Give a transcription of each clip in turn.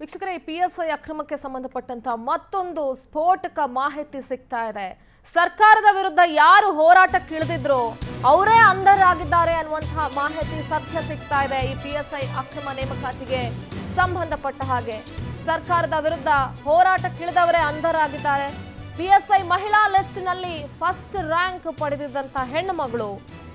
ವೀಕ್ಷಕರೇ ಈ P S I ಅಕ್ರಮಕ್ಕೆ ಸಂಬಂಧಪಟ್ಟಂತ ಮತ್ತೊಂದು ಸ್ಫೋಟಕ ಮಾಹಿತಿ ಸಿಗ್ತಾ ಇದೆ ಸರ್ಕಾರದ ವಿರುದ್ಧ ಯಾರು ಹೋರಾಟಕ್ಕೆ ಇಳಿದಿದ್ರು ಅವರೇ ಅಂಧರಾಗಿದ್ದಾರೆ ಅನ್ನುವಂತಹ ಮಾಹಿತಿ ಸತ್ಯ ಸಿಗ್ತಾ ಇದೆ ಈ ಪಿ ಎಸ್ ಐ ಅಕ್ರಮ ನೇಮಕಾತಿಗೆ ಸಂಬಂಧಪಟ್ಟ ಹಾಗೆ ಸರ್ಕಾರದ ವಿರುದ್ಧ ಹೋರಾಟಕ್ಕಿಳಿದವರೇ ಅಂಧರಾಗಿದ್ದಾರೆ ಪಿ ಎಸ್ ಐ ಮಹಿಳಾ ಲಿಸ್ಟ್ನಲ್ಲಿ ಫಸ್ಟ್ ರ್ಯಾಂಕ್ ಪಡೆದಿದ್ದಂತ ಹೆಣ್ಣು ಮಗಳು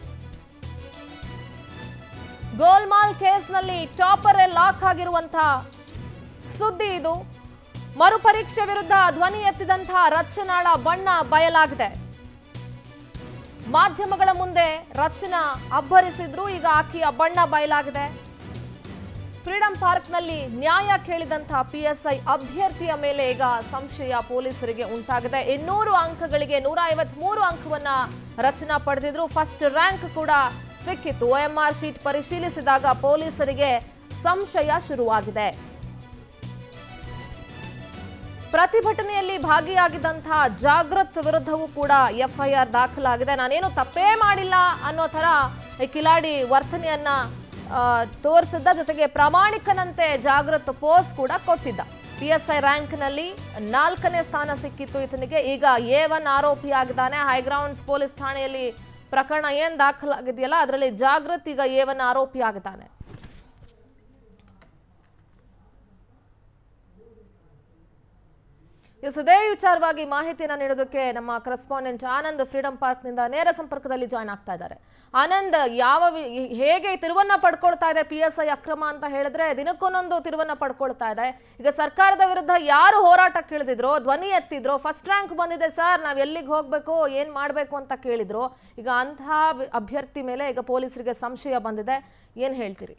ಗೋಲ್ಮಾಲ್ ಕೇಸ್ನಲ್ಲಿ ಟಾಪರೇ ಲಾಕ್ ಆಗಿರುವಂತಹ ಸುದ್ದಿ ಇದು ಮರುಪರೀಕ್ಷೆ ವಿರುದ್ಧ ಧ್ವನಿ ಎತ್ತಿದಂತಹ ರಚನಾಳ ಬಣ್ಣ ಬಯಲಾಗಿದೆ ಮಾಧ್ಯಮಗಳ ಮುಂದೆ ರಚನಾ ಅಬ್ಬರಿಸಿದ್ರು ಈಗ ಆಕೆಯ ಬಣ್ಣ ಬಯಲಾಗಿದೆ ಫ್ರೀಡಂ ಪಾರ್ಕ್ನಲ್ಲಿ ನ್ಯಾಯ ಕೇಳಿದಂತಹ ಪಿಎಸ್ಐ ಅಭ್ಯರ್ಥಿಯ ಮೇಲೆ ಈಗ ಸಂಶಯ ಪೊಲೀಸರಿಗೆ ಉಂಟಾಗಿದೆ ಇನ್ನೂರು ಅಂಕಗಳಿಗೆ ನೂರ ಐವತ್ಮೂರು ಅಂಕವನ್ನ ರಚನಾ ಪಡೆದಿದ್ರು ಫಸ್ಟ್ ರ್ಯಾಂಕ್ ಕೂಡ ಸಿಕ್ಕಿತ್ತು ಒಎಂಆರ್ ಶೀಟ್ ಪರಿಶೀಲಿಸಿದಾಗ ಪೊಲೀಸರಿಗೆ ಸಂಶಯ ಶುರುವಾಗಿದೆ ಪ್ರತಿಭಟನೆಯಲ್ಲಿ ಭಾಗಿಯಾಗಿದ್ದಂತಹ ಜಾಗೃತ್ ವಿರುದ್ಧವೂ ಕೂಡ ಎಫ್ಐಆರ್ ದಾಖಲಾಗಿದೆ ನಾನೇನು ತಪ್ಪೇ ಮಾಡಿಲ್ಲ ಅನ್ನೋ ತರ ಈ ಕಿಲಾಡಿ ವರ್ತನೆಯನ್ನ ಆ, ತೋರಿಸಿದ್ದ ಜೊತೆಗೆ ಪ್ರಾಮಾಣಿಕನಂತೆ ಜಾಗೃತ್ ಪೋಸ್ ಕೂಡ ಕೊಟ್ಟಿದ್ದ ಪಿ ಎಸ್ ಐ ರ್ಯಾಂಕ್ನಲ್ಲಿ ನಾಲ್ಕನೇ ಸ್ಥಾನ ಸಿಕ್ಕಿತ್ತು ಈತನಿಗೆ ಈಗ ಎ ಒನ್ ಆರೋಪಿಯಾಗಿದ್ದಾನೆ ಹೈಗ್ರೌಂಡ್ಸ್ ಪೊಲೀಸ್ ಠಾಣೆಯಲ್ಲಿ ಪ್ರಕರಣ ಏನ್ ದಾಖಲಾಗಿದೆಯಲ್ಲ ಅದರಲ್ಲಿ ಜಾಗೃತ್ ಈಗ ಎ ಒನ್ ಆರೋಪಿಯಾಗಿದ್ದಾನೆ ಎಸ್ ಇದೇ ವಿಚಾರವಾಗಿ ಮಾಹಿತಿಯನ್ನ ನೀಡೋದಕ್ಕೆ ನಮ್ಮ ಕರೆಸ್ಪಾಂಡೆಂಟ್ ಆನಂದ್ ಫ್ರೀಡಂ ಪಾರ್ಕ್ನಿಂದ ನೇರ ಸಂಪರ್ಕದಲ್ಲಿ ಜಾಯ್ನ್ ಆಗ್ತಾ ಇದ್ದಾರೆ ಆನಂದ್ ಯಾವ ವಿ- ಹೇಗೆ ತಿರುವನ್ನ ಪಡ್ಕೊಳ್ತಾ ಇದೆ ಪಿ ಎಸ್ ಐ ಅಕ್ರಮ ಅಂತ ಹೇಳಿದ್ರೆ ದಿನಕ್ಕೊಂದೊಂದು ತಿರುವನ್ನ ಪಡ್ಕೊಳ್ತಾ ಇದೆ ಈಗ ಸರ್ಕಾರದ ವಿರುದ್ಧ ಯಾರು ಹೋರಾಟಕ್ಕೆ ಇಳಿದಿದ್ರು ಧ್ವನಿ ಎತ್ತಿದ್ರು ಫಸ್ಟ್ ರ್ಯಾಂಕ್ ಬಂದಿದೆ ಸರ್ ನಾವ್ ಎಲ್ಲಿಗೆ ಹೋಗ್ಬೇಕು ಏನ್ ಮಾಡ್ಬೇಕು ಅಂತ ಕೇಳಿದ್ರು ಈಗ ಅಂತಹ ವಿ- ಅಭ್ಯರ್ಥಿ ಮೇಲೆ ಈಗ ಪೊಲೀಸರಿಗೆ ಸಂಶಯ ಬಂದಿದೆ ಏನ್ ಹೇಳ್ತೀರಿ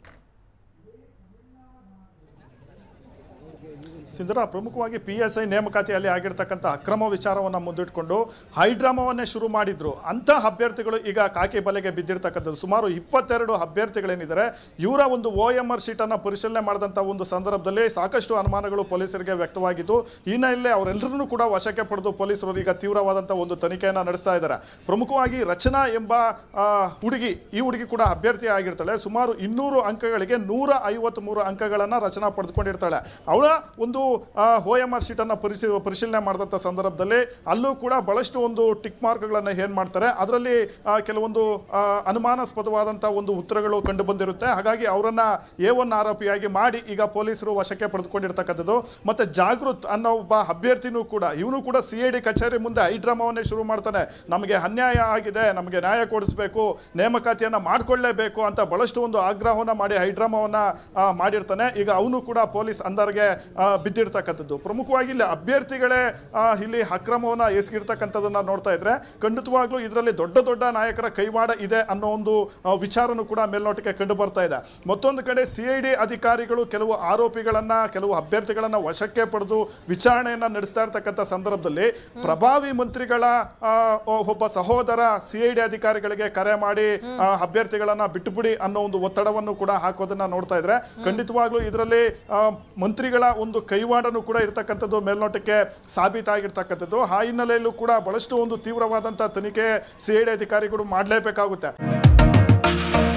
ಸಿಂಧರ ಪ್ರಮುಖವಾಗಿ ಪಿ ಎಸ್ ಐ ನೇಮಕಾತಿಯಲ್ಲಿ ಆಗಿರ್ತಕ್ಕಂಥ ಅಕ್ರಮ ವಿಚಾರವನ್ನು ಮುಂದಿಟ್ಕೊಂಡು ಹೈಡ್ರಾಮಾವನ್ನೇ ಶುರು ಮಾಡಿದ್ರು ಅಂಥ ಅಭ್ಯರ್ಥಿಗಳು ಈಗ ಕಾಕಿ ಬಲೆಗೆ ಬಿದ್ದಿರ್ತಕ್ಕಂಥದ್ದು ಸುಮಾರು ಇಪ್ಪತ್ತೆರಡು ಅಭ್ಯರ್ಥಿಗಳೇನಿದ್ದಾರೆ ಇವರ ಒಂದು ಓ ಎಮ್ ಆರ್ ಶೀಟನ್ನು ಪರಿಶೀಲನೆ ಮಾಡಿದಂಥ ಒಂದು ಸಂದರ್ಭದಲ್ಲಿ ಸಾಕಷ್ಟು ಅನುಮಾನಗಳು ಪೊಲೀಸರಿಗೆ ವ್ಯಕ್ತವಾಗಿದ್ದು ಈ ಹಿನ್ನೆಲೆ ಅವರೆಲ್ಲರನ್ನೂ ಕೂಡ ವಶಕ್ಕೆ ಪಡೆದು ಪೊಲೀಸರು ಈಗ ತೀವ್ರವಾದಂಥ ಒಂದು ತನಿಖೆಯನ್ನು ನಡೆಸ್ತಾ ಇದ್ದಾರೆ ಪ್ರಮುಖವಾಗಿ ರಚನಾ ಎಂಬ ಆ, ಹುಡುಗಿ ಈ ಹುಡುಗಿ ಕೂಡ ಅಭ್ಯರ್ಥಿ ಆಗಿರ್ತಾಳೆ ಸುಮಾರು ಇನ್ನೂರು ಅಂಕಗಳಿಗೆ ನೂರ ಐವತ್ಮೂರು ಅಂಕಗಳನ್ನು ರಚನಾ ಪಡೆದುಕೊಂಡಿರ್ತಾಳೆ ಅವಳ ಒಂದು ಓ ಎಮ್ ಆರ್ ಶೀಟನ್ನು ಪರಿಶೀ ಪರಿಶೀಲನೆ ಮಾಡಿದಂಥ ಸಂದರ್ಭದಲ್ಲಿ ಅಲ್ಲೂ ಕೂಡ ಬಹಳಷ್ಟು ಒಂದು ಟಿಕ್ ಮಾರ್ಕ್ಗಳನ್ನು ಏನು ಮಾಡ್ತಾರೆ ಅದರಲ್ಲಿ ಆ, ಕೆಲವೊಂದು ಆ, ಅನುಮಾನಾಸ್ಪದವಾದಂಥ ಒಂದು ಉತ್ತರಗಳು ಕಂಡು ಬಂದಿರುತ್ತೆ ಹಾಗಾಗಿ ಅವರನ್ನ ಎ ಒನ್ ಆರೋಪಿಯಾಗಿ ಮಾಡಿ ಈಗ ಪೊಲೀಸರು ವಶಕ್ಕೆ ಪಡೆದುಕೊಂಡಿರ್ತಕ್ಕಂಥದ್ದು ಮತ್ತೆ ಜಾಗೃತ್ ಅನ್ನೋ ಒಬ್ಬ ಅಭ್ಯರ್ಥಿನೂ ಕೂಡ ಇವನು ಕೂಡ ಸಿ ಐ ಡಿ ಕಚೇರಿ ಮುಂದೆ ಹೈಡ್ರಾಮಾವನ್ನೇ ಶುರು ಮಾಡ್ತಾನೆ ನಮಗೆ ಅನ್ಯಾಯ ಆಗಿದೆ ನಮಗೆ ನ್ಯಾಯ ಕೊಡಿಸ್ಬೇಕು ನೇಮಕಾತಿಯನ್ನ ಮಾಡ್ಕೊಳ್ಳೇಬೇಕು ಅಂತ ಬಹಳಷ್ಟು ಒಂದು ಆಗ್ರಹವನ್ನ ಮಾಡಿ ಹೈಡ್ರಾಮಾವನ್ನ ಆ, ಮಾಡಿರ್ತಾನೆ ಈಗ ಅವನು ಕೂಡ ಪೊಲೀಸ್ ಅಂದರ್ಗೆ ಆ, ಬಿದ್ದಿರ್ತಕ್ಕಂಥದ್ದು ಪ್ರಮುಖವಾಗಿ ಇಲ್ಲಿ ಅಭ್ಯರ್ಥಿಗಳೇ ಆ, ಇಲ್ಲಿ ಅಕ್ರಮವನ್ನ ಎಸಗಿರ್ತಕ್ಕಂಥದ್ದನ್ನ ನೋಡ್ತಾ ಇದ್ರೆ ಖಂಡಿತವಾಗ್ಲೂ ಇದರಲ್ಲಿ ದೊಡ್ಡ ದೊಡ್ಡ ನಾಯಕರ ಕೈವಾಡ ಇದೆ ಅನ್ನೋ ಒಂದು ಆ, ವಿಚಾರನೂ ಕೂಡ ಮೇಲ್ನೋಟಕ್ಕೆ ಕಂಡು ಬರ್ತಾ ಇದೆ ಮತ್ತೊಂದು ಕಡೆ ಸಿ ಐ ಡಿ ಅಧಿಕಾರಿಗಳು ಕೆಲವು ಆರೋಪಿಗಳನ್ನ ಕೆಲವು ಅಭ್ಯರ್ಥಿಗಳನ್ನ ವಶಕ್ಕೆ ಪಡೆದು ವಿಚಾರಣೆಯನ್ನ ನಡೆಸ್ತಾ ಇರ್ತಕ್ಕಂಥ ಸಂದರ್ಭದಲ್ಲಿ ಪ್ರಭಾವಿ ಮಂತ್ರಿಗಳ ಆ, ಒಬ್ಬ ಸಹೋದರ ಸಿ ಐ ಡಿ ಅಧಿಕಾರಿಗಳಿಗೆ ಕರೆ ಮಾಡಿ ಆ, ಅಭ್ಯರ್ಥಿಗಳನ್ನ ಬಿಟ್ಟುಬಿಡಿ ಅನ್ನೋ ಒಂದು ಒತ್ತಡವನ್ನು ಕೂಡ ಹಾಕೋದನ್ನ ನೋಡ್ತಾ ಇದ್ರೆ ಖಂಡಿತವಾಗ್ಲೂ ಇದರಲ್ಲಿ ಆ, ಮಂತ್ರಿಗಳ ಒಂದು ಕೈವಾಡನು ಕೂಡ ಇರ್ತಕ್ಕಂಥದ್ದು ಮೇಲ್ನೋಟಕ್ಕೆ ಸಾಬೀತಾಗಿರ್ತಕ್ಕಂಥದ್ದು ಆ ಹಿನ್ನೆಲೆಯಲ್ಲೂ ಕೂಡ ಬಹಳಷ್ಟು ಒಂದು ತೀವ್ರವಾದಂತಹ ತನಿಖೆ ಸಿ ಐ ಡಿ ಅಧಿಕಾರಿಗಳು ಮಾಡಲೇಬೇಕಾಗುತ್ತೆ